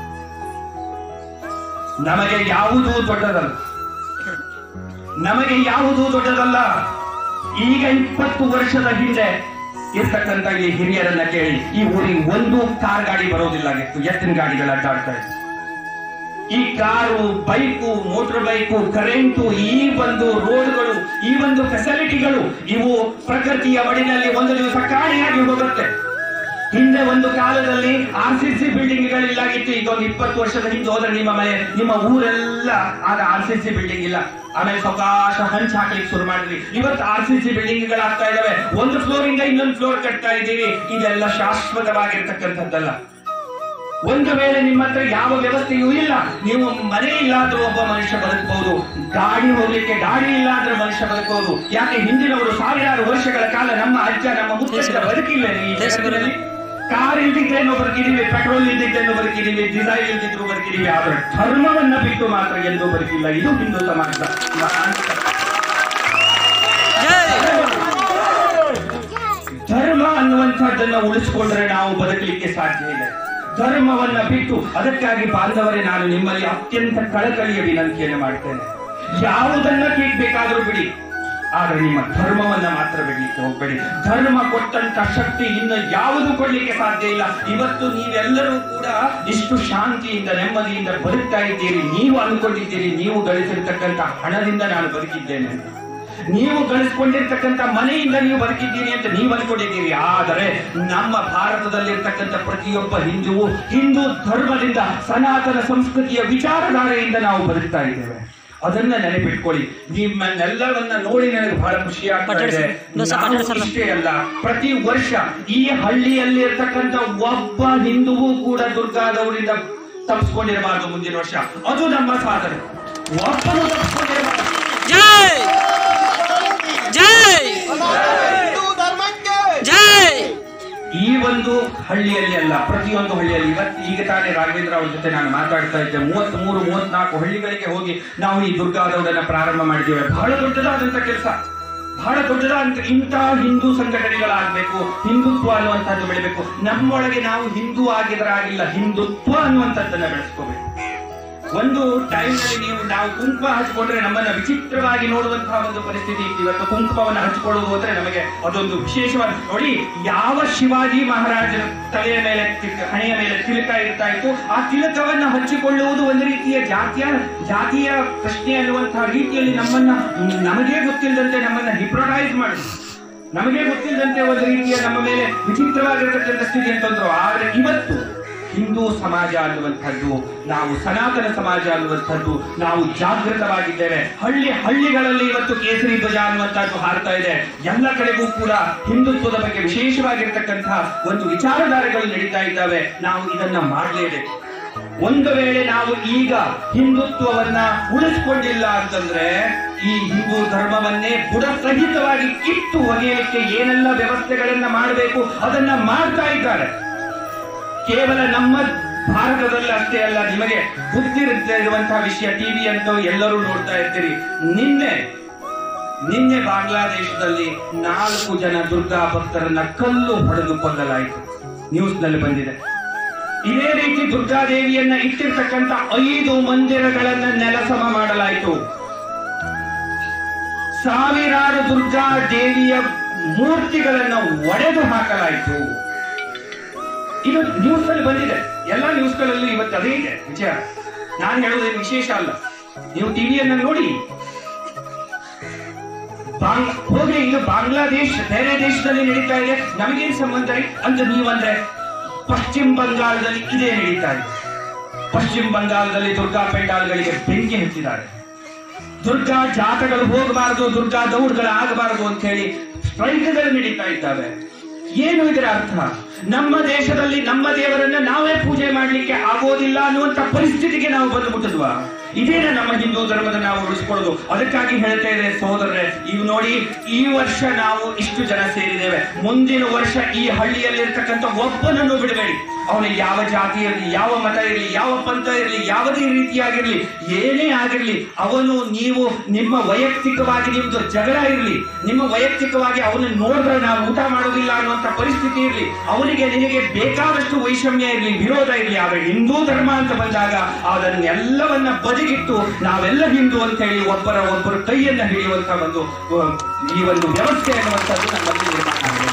ನಮಗೆ ಯಾವುದೂ ದೊಡ್ಡದಲ್ಲ ನಮಗೆ ಯಾವುದೂ ದೊಡ್ಡದಲ್ಲ ಈಗ ಇಪ್ಪತ್ತು ವರ್ಷದ ಹಿಂದೆ ಇರ್ತಕ್ಕಂಥ ಈ ಹಿರಿಯರನ್ನ ಕೇಳಿ ಈ ಊರಿಗೆ ಒಂದು ಕಾರ್ ಗಾಡಿ ಬರೋದಿಲ್ಲ ಆಗಿತ್ತು ಎತ್ತಿನ ಗಾಡಿಗಳು ಅಡ್ಡಾಡ್ತಾ ಇತ್ತು ಈ car bike motor bike current ಈ ಒಂದು ರೋಡ್ಗಳು ಈ ಒಂದು ಫೆಸಿಲಿಟಿಗಳು ಇವು ಪ್ರಕೃತಿಯ ಮಡಿನಲ್ಲಿ ಒಂದು ದಿವಸ ಕಾಣೆಯಾಗಿ ಹೋಗುತ್ತೆ ಹಿಂದೆ ಒಂದು ಕಾಲದಲ್ಲಿ ಆರ್ ಸಿ ಸಿ ಬಿಲ್ಡಿಂಗ್ಗಳಿಲ್ಲಾಗಿತ್ತು ಈಗ ಒಂದು ಇಪ್ಪತ್ತು ವರ್ಷದ ಹಿಂದೆ ಹೋದ್ರೆ ನಿಮ್ಮ ಮನೆ ನಿಮ್ಮ ಊರೆಲ್ಲ ಆಗ ಆರ್ ಸಿ ಸಿ ಬಿಲ್ಡಿಂಗ್ ಇಲ್ಲ ಆಮೇಲೆ ಸಾವಕಾಶ ಹಂಚ್ ಹಾಕ್ಲಿಕ್ಕೆ ಶುರು ಮಾಡಿದ್ವಿ ಇವತ್ತು ಆರ್ ಸಿ ಸಿ ಬಿಲ್ಡಿಂಗ್ ಗಳಾಗ್ತಾ ಇದಾವೆ ಒಂದು ಫ್ಲೋರ್ ಇಂದ ಇನ್ನೊಂದು ಫ್ಲೋರ್ ಕಟ್ತಾ ಇದ್ದೀವಿ ಇದೆಲ್ಲ ಶಾಶ್ವತವಾಗಿರ್ತಕ್ಕಂಥದ್ದಲ್ಲ ಒಂದು ವೇಳೆ ನಿಮ್ಮ ಹತ್ರ ಯಾವ ವ್ಯವಸ್ಥೆಯೂ ಇಲ್ಲ ನೀವು ಮನೆ ಇಲ್ಲಾದ್ರೂ ಒಬ್ಬ ಮನುಷ್ಯ ಬದುಕಬಹುದು ಗಾಡಿ ಹೋಗ್ಲಿಕ್ಕೆ ಗಾಡಿ ಇಲ್ಲ ಅಂದ್ರೆ ಮನುಷ್ಯ ಬದುಕಬಹುದು ಯಾಕೆ ಹಿಂದಿನವರು ಸಾವಿರಾರು ವರ್ಷಗಳ ಕಾಲ ನಮ್ಮ ಅಜ್ಜ ನಮ್ಮ ಮುತ್ತಜ್ಜ ಬದುಕಿಲ್ಲ ಈ ಜಗತ್ತಿನಲ್ಲಿ ಕಾರ್ ಇಲ್ದಿದ್ರೇನು ಬದುಕಿದೀವಿ ಪೆಟ್ರೋಲ್ ಇಲ್ದಿದ್ರೇನು ಬದುಕಿದೀವಿ ಡಿಸೈಲ್ ಇಲ್ದಿದ್ರು ಬದುಕಿದೀವಿ ಆದ್ರೆ ಧರ್ಮವನ್ನ ಬಿಟ್ಟು ಮಾತ್ರ ಎಂದೂ ಬದುಕಿಲ್ಲ ಇದು ಹಿಂದೂ ಸಮಾಜದ ಮಹಾನ್
ಜೈ
ಧರ್ಮ ಅನ್ನುವಂಥದ್ದನ್ನ ಉಳಿಸಿಕೊಂಡ್ರೆ ನಾವು ಬದುಕಲಿಕ್ಕೆ ಸಾಧ್ಯ ಇದೆ ಧರ್ಮವನ್ನ ಬಿಟ್ಟು ಅದಕ್ಕಾಗಿ ಬಾಂಧವರೇ ನಾನು ನಿಮ್ಮಲ್ಲಿ ಅತ್ಯಂತ ಕಳಕಳಿಯ ವಿನಂತಿಯನ್ನು ಮಾಡ್ತೇನೆ ಯಾವುದನ್ನ ಬೇಕಾದ್ರೂ ಬಿಡಿ ಆದ್ರೆ ನಿಮ್ಮ ಧರ್ಮವನ್ನ ಮಾತ್ರ ಬಿಡ್ಲಿಕ್ಕೆ ಹೋಗ್ಬೇಡಿ ಧರ್ಮ ಕೊಟ್ಟಂತ ಶಕ್ತಿ ಇನ್ನು ಯಾವುದು ಕೊಡ್ಲಿಕ್ಕೆ ಸಾಧ್ಯ ಇಲ್ಲ ಇವತ್ತು ನೀವೆಲ್ಲರೂ ಕೂಡ ಇಷ್ಟು ಶಾಂತಿಯಿಂದ ನೆಮ್ಮದಿಯಿಂದ ಬದುಕ್ತಾ ಇದ್ದೀರಿ ನೀವು ಅನ್ಕೊಂಡಿದ್ದೀರಿ ನೀವು ಗಳಿಸಿರ್ತಕ್ಕಂಥ ಹಣದಿಂದ ನಾನು ಬದುಕಿದ್ದೇನೆ ಅಂತ. ನೀವು ಗಳಿಸ್ಕೊಂಡಿರ್ತಕ್ಕಂಥ ಮನೆಯಿಂದ ನೀವು ಬದುಕಿದ್ದೀರಿ ಅಂತ ನೀವು ಅನ್ಕೊಂಡಿದ್ದೀರಿ ಆದರೆ ನಮ್ಮ ಭಾರತದಲ್ಲಿರ್ತಕ್ಕಂಥ ಪ್ರತಿಯೊಬ್ಬ ಹಿಂದುವು ಹಿಂದೂ ಧರ್ಮದಿಂದ ಸನಾತನ ಸಂಸ್ಕೃತಿಯ ವಿಚಾರಧಾರೆಯಿಂದ ನಾವು ಬದುಕ್ತಾ ಇದ್ದೇವೆ ಅದನ್ನ ನೆನಪಿಟ್ಕೊಳ್ಳಿ ನಿಮ್ಮನ್ನೆಲ್ಲವನ್ನ ನೋಡಿ ನನಗೆ ಬಹಳ ಖುಷಿ ಆಗ್ತಾ ಇದೆ
ದೋಸೆ
ನಾವು
ಪಟ್ಟಣ ಸರ್.
ಇಷ್ಟೇ ಅಲ್ಲ ಪ್ರತಿ ವರ್ಷ ಈ ಹಳ್ಳಿಯಲ್ಲಿ ಇರ್ತಕ್ಕಂಥ ಒಬ್ಬ ಹಿಂದುವು ಕೂಡ ದುರ್ಗಾದವರಿಂದ ತಪ್ಪಿಸ್ಕೊಂಡಿರಬಾರದು ಮುಂದಿನ ವರ್ಷ ಅದು ನಮ್ಮ ಸಾಧನೆ ಒಬ್ಬನು ತಪ್ಪಿಸ್ಕೊಂಡಿರಬಾರದು
ಜೈ ಜೈ
ಹಿಂದೂ ಧರ್ಮಕ್ಕೆ
ಜೈ
ಈ ಒಂದು ಹಳ್ಳಿಯಲ್ಲಿ ಅಲ್ಲ ಪ್ರತಿಯೊಂದು ಹಳ್ಳಿಯಲ್ಲಿ ಇವತ್ತು ಈಗ ತಾನೇ ರಾಘವೇಂದ್ರ ಅವ್ರ ಜೊತೆ ನಾನು ಮಾತಾಡ್ತಾ ಇದ್ದೆ ಮೂವತ್ತ್ ಮೂರು ಮೂವತ್ನಾಲ್ಕು ಹಳ್ಳಿಗಳಿಗೆ ಹೋಗಿ ನಾವು ಈ ದುರ್ಗಾದವರನ್ನ ಪ್ರಾರಂಭ ಮಾಡಿದ್ದೇವೆ ಬಹಳ ದೊಡ್ಡದಾದಂತ ಕೆಲಸ ಬಹಳ ದೊಡ್ಡದಾದಂತ ಇಂಥ ಹಿಂದೂ ಸಂಘಟನೆಗಳಾಗಬೇಕು ಹಿಂದುತ್ವ ಅನ್ನುವಂಥದ್ದು ಬೆಳಿಬೇಕು ನಮ್ಮೊಳಗೆ ನಾವು ಹಿಂದೂ ಆಗಿದ್ರಾಗಿಲ್ಲ ಹಿಂದುತ್ವ ಅನ್ನುವಂಥದ್ದನ್ನ ಬೆಳೆಸ್ಕೋಬೇಕು ಒಂದು ಟೈಮ್ ನಲ್ಲಿ ನೀವು ನಾವು ಕುಂಕುಮ ಹಚ್ಕೊಂಡ್ರೆ ನಮ್ಮನ್ನ ವಿಚಿತ್ರವಾಗಿ ನೋಡುವಂತಹ ಒಂದು ಪರಿಸ್ಥಿತಿ ಇತ್ತು ಇವತ್ತು ಕುಂಕುಮವನ್ನು ಹಚ್ಕೊಳ್ಳುವುದು ಅಂದ್ರೆ ನಮಗೆ ಅದೊಂದು ವಿಶೇಷವಾದ ನೋಡಿ ಯಾವ ಶಿವಾಜಿ ಮಹಾರಾಜರ ತಲೆಯ ಮೇಲೆ ತಿ- ಹಣೆಯ ಮೇಲೆ ತಿಲಕ ಇರ್ತಾ ಇತ್ತು ಆ ತಿಲಕವನ್ನ ಹಚ್ಚಿಕೊಳ್ಳುವುದು ಒಂದು ರೀತಿಯ ಜಾತಿಯ ಜಾತಿಯ ಪ್ರಶ್ನೆ ಅನ್ನುವಂತಹ ರೀತಿಯಲ್ಲಿ ನಮ್ಮನ್ನ ನಮಗೇ ಗೊತ್ತಿಲ್ಲದಂತೆ ನಮ್ಮನ್ನ ಹಿಪ್ರೊಟೈಸ್ ಮಾಡುದು ನಮಗೆ ಗೊತ್ತಿಲ್ಲದಂತೆ ಒಂದು ರೀತಿಯ ನಮ್ಮ ಮೇಲೆ ವಿಚಿತ್ರವಾಗಿರತಕ್ಕಂಥ ಸ್ಥಿತಿ ಅಂತಂದ್ರು ಆದ್ರೆ ಇವತ್ತು ಹಿಂದೂ ಸಮಾಜ ಅನ್ನುವಂಥದ್ದು ನಾವು ಸನಾತನ ಸಮಾಜ ಅನ್ನುವಂಥದ್ದು ನಾವು ಜಾಗೃತವಾಗಿದ್ದೇವೆ ಹಳ್ಳಿ ಹಳ್ಳಿಗಳಲ್ಲಿ ಇವತ್ತು ಕೇಸರಿ ಧ್ವಜ ಅನ್ನುವಂಥದ್ದು ಹಾರ್ತಾ ಇದೆ ಎಲ್ಲ ಕಡೆಗೂ ಕೂಡ ಹಿಂದುತ್ವದ ಬಗ್ಗೆ ವಿಶೇಷವಾಗಿರ್ತಕ್ಕಂತಹ ಒಂದು ವಿಚಾರಧಾರೆಗಳು ನಡೀತಾ ಇದ್ದಾವೆ ನಾವು ಇದನ್ನ ಮಾಡಲೇಬೇಕು ಒಂದು ವೇಳೆ ನಾವು ಈಗ ಹಿಂದುತ್ವವನ್ನ ಉಳಿಸ್ಕೊಂಡಿಲ್ಲ ಅಂತಂದ್ರೆ ಈ ಹಿಂದೂ ಧರ್ಮವನ್ನೇ ಬುಡ ಸಹಿತವಾಗಿ ಕಿತ್ತು ಒಗೆಯಲಿಕ್ಕೆ ಏನೆಲ್ಲ ವ್ಯವಸ್ಥೆಗಳನ್ನ ಮಾಡಬೇಕು ಅದನ್ನ ಮಾಡ್ತಾ ಇದ್ದಾರೆ ಕೇವಲ ನಮ್ಮ ಭಾರತದಲ್ಲಿ ಅಷ್ಟೇ ಅಲ್ಲ ನಿಮಗೆ ಗೊತ್ತಿರುವಂತಹ ವಿಷಯ ಟಿವಿ ಅಂತ ಎಲ್ಲರೂ ನೋಡ್ತಾ ಇರ್ತೀರಿ ನಿನ್ನೆ ನಿನ್ನೆ ಬಾಂಗ್ಲಾದೇಶದಲ್ಲಿ ನಾಲ್ಕು ಜನ ದುರ್ಗಾ ಭಕ್ತರನ್ನ ಕಲ್ಲು ಹೊಡೆದು ಕೊಲ್ಲಲಾಯಿತು ನ್ಯೂಸ್ ನಲ್ಲಿ ಬಂದಿದೆ ಇದೇ ರೀತಿ ದುರ್ಗಾದೇವಿಯನ್ನ ಇಟ್ಟಿರ್ತಕ್ಕಂಥ ಐದು ಮಂದಿರಗಳನ್ನ ನೆಲಸಮ ಮಾಡಲಾಯಿತು ಸಾವಿರಾರು ದುರ್ಗಾ ದೇವಿಯ ಮೂರ್ತಿಗಳನ್ನ ಒಡೆದು ಹಾಕಲಾಯಿತು ಇದು ನ್ಯೂಸ್ ಅಲ್ಲಿ ಬಂದಿದೆ ಎಲ್ಲ ನ್ಯೂಸ್ಗಳಲ್ಲಿ ಇವತ್ತು ಅದೇ ಇದೆ ವಿಚಾರ ನಾನು ಹೇಳುವುದೇನು ವಿಶೇಷ ಅಲ್ಲ ನೀವು ಟಿವಿಯನ್ನ ನೋಡಿ ಬಾಂಗ್- ಹೋಗ್ಲಿ ಇದು ಬಾಂಗ್ಲಾದೇಶ ಬೇರೆ ದೇಶದಲ್ಲಿ ನಡೀತಾ ಇದೆ ನಮಗೇನ್ ಸಂಬಂಧ ಇದೆ ಅಂತ ನೀವಂದ್ರೆ ಪಶ್ಚಿಮ ಬಂಗಾಳದಲ್ಲಿ ಇದೇ ನಡೀತಾ ಇದೆ ಪಶ್ಚಿಮ ಬಂಗಾಳದಲ್ಲಿ ದುರ್ಗಾ ಪೆಂಡಾಲ್ಗಳಿಗೆ ಬೆಂಕಿ ಹಚ್ಚಿದ್ದಾರೆ ದುರ್ಗಾ ಜಾತಗಳು ಹೋಗಬಾರದು ದುರ್ಗಾ ದೌಡ್ಗಳು ಆಗಬಾರದು ಅಂತ ಹೇಳಿ ಸ್ಟ್ರೈಕ್ಗಳು ನಡೀತಾ ಇದ್ದಾವೆ ಏನು ಇದರ ಅರ್ಥ ನಮ್ಮ ದೇಶದಲ್ಲಿ ನಮ್ಮ ದೇವರನ್ನ ನಾವೇ ಪೂಜೆ ಮಾಡ್ಲಿಕ್ಕೆ ಆಗೋದಿಲ್ಲ ಅನ್ನುವಂತ ಪರಿಸ್ಥಿತಿಗೆ ನಾವು ಬಂದು ಮುಟ್ಟಿದ್ವಾ ಇದೇನ ನಮ್ಮ ಹಿಂದೂ ಧರ್ಮದ ನಾವು ಉಳಿಸ್ಕೊಳ್ಳೋದು ಅದಕ್ಕಾಗಿ ಹೇಳ್ತಾ ಇದೆ ಸಹೋದರರೇ ಇವು ನೋಡಿ ಈ ವರ್ಷ ನಾವು ಇಷ್ಟು ಜನ ಸೇರಿದ್ದೇವೆ ಮುಂದಿನ ವರ್ಷ ಈ ಹಳ್ಳಿಯಲ್ಲಿರ್ತಕ್ಕಂಥ ಒಬ್ಬನನ್ನು ಬಿಡಬೇಡಿ ಅವನಿಗೆ ಯಾವ ಜಾತಿ ಇರಲಿ ಯಾವ ಮತ ಇರಲಿ ಯಾವ ಪಂಥ ಇರಲಿ ಯಾವುದೇ ರೀತಿಯಾಗಿರ್ಲಿ ಏನೇ ಆಗಿರ್ಲಿ ಅವನು ನೀವು ನಿಮ್ಮ ವೈಯಕ್ತಿಕವಾಗಿ ನಿಮ್ದು ಜಗಳ ಇರಲಿ ನಿಮ್ಮ ವೈಯಕ್ತಿಕವಾಗಿ ಅವನು ನೋಡಿದ್ರೆ ನಾವು ಊಟ ಮಾಡೋದಿಲ್ಲ ಅನ್ನುವಂತ ಪರಿಸ್ಥಿತಿ ಇರಲಿ ಅವನಿಗೆ ನಿನಗೆ ಬೇಕಾದಷ್ಟು ವೈಷಮ್ಯ ಇರಲಿ ವಿರೋಧ ಇರಲಿ ಆದ್ರೆ ಹಿಂದೂ ಧರ್ಮ ಅಂತ ಬಂದಾಗ ಅದನ್ನೆಲ್ಲವನ್ನ ಬದಿಗಿಟ್ಟು ನಾವೆಲ್ಲ ಹಿಂದೂ ಅಂತ ಹೇಳಿ ಒಬ್ಬರ ಒಬ್ಬರು ಕೈಯನ್ನ ಹಿಡಿಯುವಂತ ಒಂದು ಅಹ್, ಈ ಒಂದು ವ್ಯವಸ್ಥೆ ಅನ್ನುವಂಥದ್ದು ನಮ್ಮಲ್ಲಿ ನಿರ್ಮಾಣ ಆಗಬೇಕು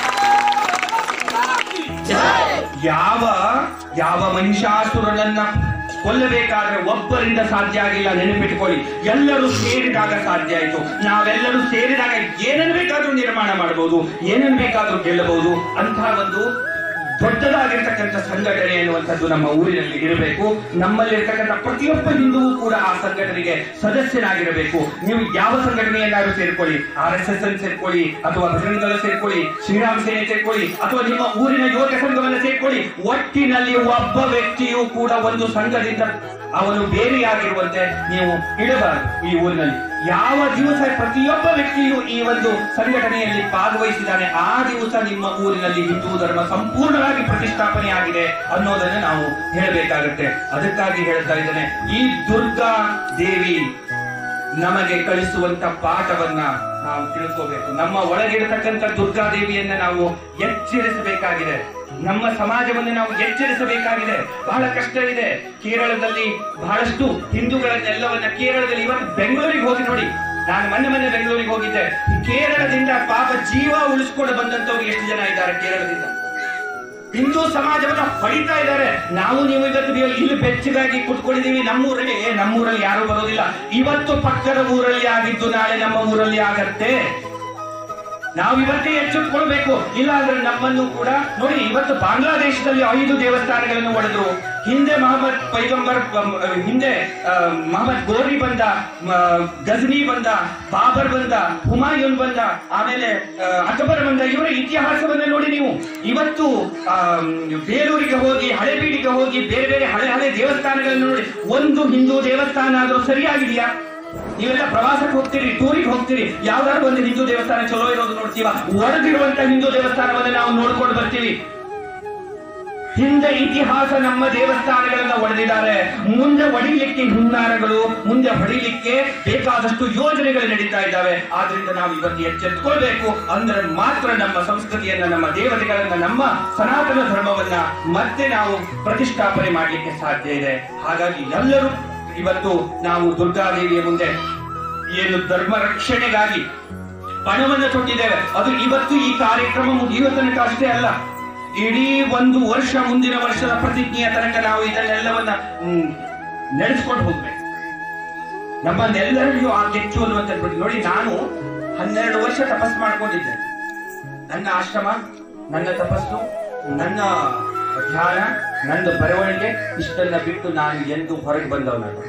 ಯಾವ ಯಾವ ಮಹಿಷಾಸುರನನ್ನ ಕೊಲ್ಲಬೇಕಾದ್ರೆ ಒಬ್ಬರಿಂದ ಸಾಧ್ಯ ಆಗಿಲ್ಲ ನೆನಪಿಟ್ಕೊಳ್ಳಿ ಎಲ್ಲರೂ ಸೇರಿದಾಗ ಸಾಧ್ಯ ಆಯ್ತು ನಾವೆಲ್ಲರೂ ಸೇರಿದಾಗ ಏನನ್ನು ಬೇಕಾದ್ರೂ ನಿರ್ಮಾಣ ಮಾಡಬಹುದು ಏನನ್ನು ಬೇಕಾದ್ರೂ ಗೆಲ್ಲಬಹುದು ಅಂತಹ ಒಂದು ದೊಡ್ಡದಾಗಿರ್ತಕ್ಕಂಥ ಸಂಘಟನೆ ಅನ್ನುವಂಥದ್ದು ನಮ್ಮ ಊರಿನಲ್ಲಿ ಇರಬೇಕು ನಮ್ಮಲ್ಲಿರ್ತಕ್ಕಂಥ ಪ್ರತಿಯೊಬ್ಬ ಹಿಂದುವು ಕೂಡ ಆ ಸಂಘಟನೆಗೆ ಸದಸ್ಯನಾಗಿರಬೇಕು ನೀವು ಯಾವ ಸಂಘಟನೆಯನ್ನಾದ್ರೂ ಸೇರ್ಕೊಳ್ಳಿ ಆರ್ ಎಸ್ ಎಸ್ ಅನ್ನು ಸೇರ್ಕೊಳ್ಳಿ ಅಥವಾ ಬಜರಂಗ ದಳ ಸೇರ್ಕೊಳ್ಳಿ ಶ್ರೀರಾಮ ಸೇನೆ ಸೇರ್ಕೊಳ್ಳಿ ಅಥವಾ ನಿಮ್ಮ ಊರಿನ ಯುವಕ ಸಂಘವನ್ನ ಸೇರ್ಕೊಳ್ಳಿ ಒಟ್ಟಿನಲ್ಲಿ ಒಬ್ಬ ವ್ಯಕ್ತಿಯು ಕೂಡ ಒಂದು ಸಂಘದಿಂದ ಅವನು ಬೇರೆಯಾಗಿರುವಂತೆ ನೀವು ಇಡಬಾರದು ಈ ಊರಿನಲ್ಲಿ ಯಾವ ದಿವಸ ಪ್ರತಿಯೊಬ್ಬ ವ್ಯಕ್ತಿಯು ಈ ಒಂದು ಸಂಘಟನೆಯಲ್ಲಿ ಭಾಗವಹಿಸಿದ್ದಾನೆ ಆ ದಿವಸ ನಿಮ್ಮ ಊರಿನಲ್ಲಿ ಹಿಂದೂ ಧರ್ಮ ಸಂಪೂರ್ಣವಾಗಿ ಪ್ರತಿಷ್ಠಾಪನೆ ಆಗಿದೆ ಅನ್ನೋದನ್ನ ನಾವು ಹೇಳಬೇಕಾಗತ್ತೆ ಅದಕ್ಕಾಗಿ ಹೇಳ್ತಾ ಇದ್ದೇನೆ ಈ ದುರ್ಗಾ ದೇವಿ ನಮಗೆ ಕಳಿಸುವಂತ ಪಾಠವನ್ನ ನಾವು ತಿಳ್ಕೋಬೇಕು ನಮ್ಮ ಒಳಗಿರತಕ್ಕಂಥ ದುರ್ಗಾದೇವಿಯನ್ನ ನಾವು ಎಚ್ಚರಿಸಬೇಕಾಗಿದೆ ನಮ್ಮ ಸಮಾಜವನ್ನು ನಾವು ಎಚ್ಚರಿಸಬೇಕಾಗಿದೆ ಬಹಳ ಕಷ್ಟ ಇದೆ ಕೇರಳದಲ್ಲಿ ಬಹಳಷ್ಟು ಹಿಂದೂಗಳನ್ನೆಲ್ಲವನ್ನ ಕೇರಳದಲ್ಲಿ ಇವತ್ತು ಬೆಂಗಳೂರಿಗೆ ಹೋಗಿ ನೋಡಿ ನಾನು ಮೊನ್ನೆ ಮೊನ್ನೆ ಬೆಂಗಳೂರಿಗೆ ಹೋಗಿದ್ದೆ ಕೇರಳದಿಂದ ಪಾಪ ಜೀವ ಉಳಿಸ್ಕೊಂಡು ಬಂದಂತವ್ರು ಎಷ್ಟು ಜನ ಇದ್ದಾರೆ ಕೇರಳದಿಂದ ಹಿಂದೂ ಸಮಾಜವನ್ನ ಹೊಡಿತಾ ಇದ್ದಾರೆ ನಾವು ನೀವು ಇವತ್ತು ನೀವು ಇಲ್ಲಿ ಬೆಚ್ಚಗಾಗಿ ಕುತ್ಕೊಂಡಿದೀವಿ ನಮ್ಮೂರಲ್ಲಿ ಏ, ನಮ್ಮೂರಲ್ಲಿ ಯಾರು ಬರೋದಿಲ್ಲ ಇವತ್ತು ಪಕ್ಕದ ಊರಲ್ಲಿ ಆಗಿದ್ದು ನಾಳೆ ನಮ್ಮ ಊರಲ್ಲಿ ಆಗತ್ತೆ ನಾವು ಇವತ್ತೇ ಎಚ್ಚೆತ್ಕೊಳ್ಬೇಕು ಇಲ್ಲ ಅಂದ್ರೆ ನಮ್ಮನ್ನು ಕೂಡ ನೋಡಿ ಇವತ್ತು ಬಾಂಗ್ಲಾದೇಶದಲ್ಲಿ ಐದು ದೇವಸ್ಥಾನಗಳನ್ನು ಒಡೆದ್ರು ಹಿಂದೆ ಮಹಮ್ಮದ್ ಪೈಗಂಬರ್ ಅಮ್, ಹಿಂದೆ ಆ, ಮಹಮ್ಮದ್ ಗೋರಿ ಬಂದ ಮ, ಗಜ್ನಿ ಬಂದ ಬಾಬರ್ ಬಂದ ಹುಮಾಯೂನ್ ಬಂದ ಆಮೇಲೆ ಆ, ಅಕ್ಬರ್ ಬಂದ ಇವರ ಇತಿಹಾಸವನ್ನ ನೋಡಿ ನೀವು ಇವತ್ತು ಆ, ಬೇಲೂರಿಗೆ ಹೋಗಿ ಹಳೆಬೀಡಿಗೆ ಹೋಗಿ ಬೇರೆ ಬೇರೆ ಹಳೆ ಹಳೆ ದೇವಸ್ಥಾನಗಳನ್ನು ನೋಡಿ ಒಂದು ಹಿಂದೂ ದೇವಸ್ಥಾನ ಆದ್ರೂ ಸರಿಯಾಗಿದೆಯಾ ನೀವೆಲ್ಲ ಪ್ರವಾಸಕ್ಕೆ ಹೋಗ್ತೀರಿ ಟೂರಿಗೆ ಹೋಗ್ತೀರಿ ಯಾವ್ದಾದ್ರು ಒಂದು ಹಿಂದೂ ದೇವಸ್ಥಾನ ಚಲೋ ಇರೋದು ನೋಡ್ತೀವ ಒಡೆದಿರುವಂತ ಹಿಂದೂ ದೇವಸ್ಥಾನವನ್ನ ನಾವು ನೋಡ್ಕೊಂಡು ಬರ್ತೀವಿ ಹಿಂದೆ ಇತಿಹಾಸ ನಮ್ಮ ದೇವಸ್ಥಾನಗಳನ್ನ ಒಡೆದಿದ್ದಾರೆ ಮುಂದೆ ಒಡಿಲಿಕ್ಕೆ ಹುನ್ನಾರಗಳು ಮುಂದೆ ಹೊಡಿಲಿಕ್ಕೆ ಬೇಕಾದಷ್ಟು ಯೋಜನೆಗಳು ನಡೀತಾ ಇದ್ದಾವೆ ಆದ್ರಿಂದ ನಾವು ಇವತ್ತು ಎಚ್ಚೆತ್ಕೊಳ್ಬೇಕು ಅಂದ್ರೆ ಮಾತ್ರ ನಮ್ಮ ಸಂಸ್ಕೃತಿಯನ್ನ ನಮ್ಮ ದೇವತೆಗಳನ್ನ ನಮ್ಮ ಸನಾತನ ಧರ್ಮವನ್ನ ಮತ್ತೆ ನಾವು ಪ್ರತಿಷ್ಠಾಪನೆ ಮಾಡಲಿಕ್ಕೆ ಸಾಧ್ಯ ಇದೆ ಹಾಗಾಗಿ ಎಲ್ಲರೂ ಇವತ್ತು ನಾವು ದುರ್ಗಾದೇವಿಯ ಮುಂದೆ ಏನು ಧರ್ಮ ರಕ್ಷಣೆಗಾಗಿ ಪಣವನ್ನು ತೊಟ್ಟಿದ್ದೇವೆ ಅದು ಇವತ್ತು ಈ ಕಾರ್ಯಕ್ರಮ ಮುಗಿಯುವ ತನಕ ಅಷ್ಟೇ ಅಲ್ಲ ಇಡೀ ಒಂದು ವರ್ಷ ಮುಂದಿನ ವರ್ಷದ ಪ್ರತಿಜ್ಞೆಯ ತನಕ ನಾವು ಇದನ್ನೆಲ್ಲವನ್ನ ಹ್ಮ್, ನಡೆಸ್ಕೊಂಡು ಹೋಗ್ಬೇಕು ನಮ್ಮನ್ನೆಲ್ಲರಿಗೂ ಆ ಕೆಚ್ಚು ಅನ್ನುವಂಥ ನೋಡಿ ನಾನು ಹನ್ನೆರಡು ವರ್ಷ ತಪಸ್ ಮಾಡ್ಕೊಂಡಿದ್ದೆ ನನ್ನ ಆಶ್ರಮ ನನ್ನ ತಪಸ್ಸು ನನ್ನ ಧ್ಯಾನ ನನ್ನ ಬರವಣಿಗೆ ಇಷ್ಟನ್ನ ಬಿಟ್ಟು ನಾನು ಎಂದು ಹೊರಗೆ ಬಂದವನಲ್ಲ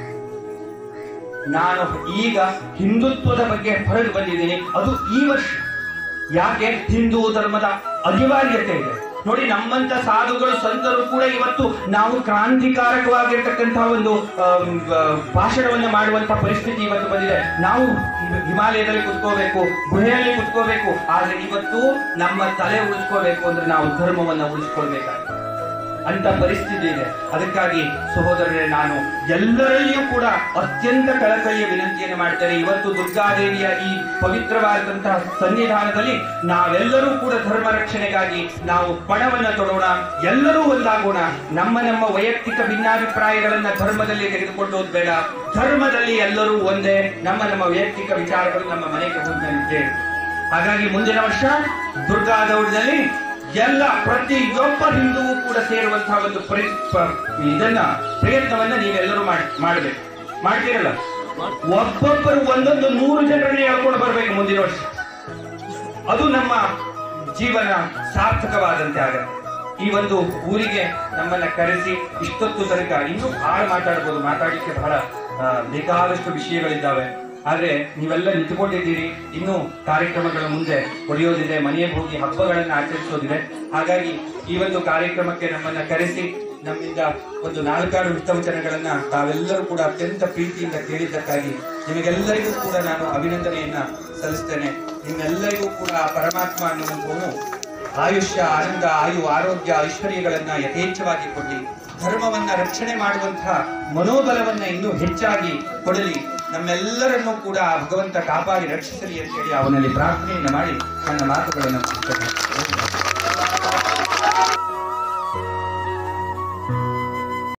ನಾನು ಈಗ ಹಿಂದುತ್ವದ ಬಗ್ಗೆ ಹೊರಗೆ ಬಂದಿದ್ದೀನಿ ಅದು ಈ ವರ್ಷ ಯಾಕೆ ಹಿಂದೂ ಧರ್ಮದ ಅನಿವಾರ್ಯತೆ ಇದೆ ನೋಡಿ ನಮ್ಮಂತ ಸಾಧುಗಳು ಸಂತರು ಕೂಡ ಇವತ್ತು ನಾವು ಕ್ರಾಂತಿಕಾರಕವಾಗಿರ್ತಕ್ಕಂತಹ ಒಂದು ಆಮ್, ಆ, ಭಾಷಣವನ್ನ ಮಾಡುವಂತ ಪರಿಸ್ಥಿತಿ ಇವತ್ತು ಬಂದಿದೆ ನಾವು ಹಿ- ಹಿಮಾಲಯದಲ್ಲಿ ಕುತ್ಕೋಬೇಕು ಗುಹೆಯಲ್ಲಿ ಕುತ್ಕೋಬೇಕು ಆದ್ರೆ ಇವತ್ತು ನಮ್ಮ ತಲೆ ಉಳಿಸ್ಕೋಬೇಕು ಅಂದ್ರೆ ನಾವು ಧರ್ಮವನ್ನ ಉಳಿಸ್ಕೊಳ್ಬೇಕಾಗಿದೆ ಅಂತ ಪರಿಸ್ಥಿತಿ ಇದೆ ಅದಕ್ಕಾಗಿ ಸಹೋದರರೇ ನಾನು ಎಲ್ಲರಲ್ಲಿಯೂ ಕೂಡ ಅತ್ಯಂತ ಕಳಕಳಿಯ ವಿನಂತಿಯನ್ನು ಮಾಡ್ತೇನೆ ಇವತ್ತು ದುರ್ಗಾದೇವಿಯ ಈ ಪವಿತ್ರವಾದಂತಹ ಸನ್ನಿಧಾನದಲ್ಲಿ ನಾವೆಲ್ಲರೂ ಕೂಡ ಧರ್ಮ ರಕ್ಷಣೆಗಾಗಿ ನಾವು ಪಣವನ್ನ ತೊಡೋಣ ಎಲ್ಲರೂ ಒಂದಾಗೋಣ ನಮ್ಮ ನಮ್ಮ ವೈಯಕ್ತಿಕ ಭಿನ್ನಾಭಿಪ್ರಾಯಗಳನ್ನ ಧರ್ಮದಲ್ಲಿ ತೆಗೆದುಕೊಂಡು ಹೋಗ್ಬೇಡ ಧರ್ಮದಲ್ಲಿ ಎಲ್ಲರೂ ಒಂದೇ ನಮ್ಮ ನಮ್ಮ ವೈಯಕ್ತಿಕ ವಿಚಾರಗಳು ನಮ್ಮ ಮನೆಗೆ ಹೋದಂತೆ ಹಾಗಾಗಿ ಮುಂದಿನ ವರ್ಷ ದುರ್ಗಾದೌಡದಲ್ಲಿ ಎಲ್ಲ ಪ್ರತಿಯೊಬ್ಬ ಹಿಂದುವು ಕೂಡ ಸೇರುವಂತಹ ಒಂದು ಪ್ರ- ಪ- ಇದನ್ನ ಪ್ರಯತ್ನವನ್ನ ನೀವೆಲ್ಲರೂ ಮಾಡಿ ಮಾಡ್ಬೇಕು ಮಾಡ್ತೀರಲ್ಲ ಒಬ್ಬೊಬ್ಬರು ಒಂದೊಂದು ನೂರು ಜನರನ್ನ ಹೇಳ್ಕೊಂಡು ಬರ್ಬೇಕು ಮುಂದಿನ ವರ್ಷ ಅದು ನಮ್ಮ ಜೀವನ ಸಾರ್ಥಕವಾದಂತೆ ಆಗತ್ತೆ ಈ ಒಂದು ಊರಿಗೆ ನಮ್ಮನ್ನ ಕರೆಸಿ ಇಷ್ಟೊತ್ತು ತನಕ ಇನ್ನೂ ಬಹಳ ಮಾತಾಡ್ಬೋದು ಮಾತಾಡ್ಲಿಕ್ಕೆ ಬಹಳ ಆ, ಬೇಕಾದಷ್ಟು ವಿಷಯಗಳಿದ್ದಾವೆ ಆದ್ರೆ ನೀವೆಲ್ಲ ನಿಂತುಕೊಂಡಿದ್ದೀರಿ ಇನ್ನು ಕಾರ್ಯಕ್ರಮಗಳ ಮುಂದೆ ಹೊಡೆಯೋದಿದೆ ಮನೆಗೆ ಹೋಗಿ ಹಬ್ಬಗಳನ್ನ ಆಚರಿಸೋದಿದೆ ಹಾಗಾಗಿ ಈ ಒಂದು ಕಾರ್ಯಕ್ರಮಕ್ಕೆ ನಮ್ಮನ್ನ ಕರೆಸಿ ನಮ್ಮಿಂದ ಒಂದು ನಾಲ್ಕಾರು ಹಿತವಚನಗಳನ್ನ ತಾವೆಲ್ಲರೂ ಕೂಡ ಅತ್ಯಂತ ಪ್ರೀತಿಯಿಂದ ಕೇಳಿದ್ದಕ್ಕಾಗಿ ನಿಮಗೆಲ್ಲರಿಗೂ ಕೂಡ ನಾನು ಅಭಿನಂದನೆಯನ್ನ ಸಲ್ಲಿಸ್ತೇನೆ ನಿಮ್ಮೆಲ್ಲರಿಗೂ ಕೂಡ ಆ ಪರಮಾತ್ಮ ಅನ್ನುವಂಥವನು ಆಯುಷ್ಯ ಆನಂದ ಆಯು ಆರೋಗ್ಯ ಐಶ್ವರ್ಯಗಳನ್ನ ಯಥೇಚ್ಛವಾಗಿ ಕೊಡಿ ಧರ್ಮವನ್ನ ರಕ್ಷಣೆ ಮಾಡುವಂತಹ ಮನೋಬಲವನ್ನ ಇನ್ನೂ ಹೆಚ್ಚಾಗಿ ಕೊಡಲಿ ನಮ್ಮೆಲ್ಲರನ್ನೂ ಕೂಡ ಆ ಭಗವಂತ ಕಾಪಾಡಿ ರಕ್ಷಿಸಲಿ ಅಂತೇಳಿ ಅವನಲ್ಲಿ ಪ್ರಾರ್ಥನೆಯನ್ನ ಮಾಡಿ ನನ್ನ ಮಾತುಗಳನ್ನು ಮುಗಿಸ್ತೇನೆ.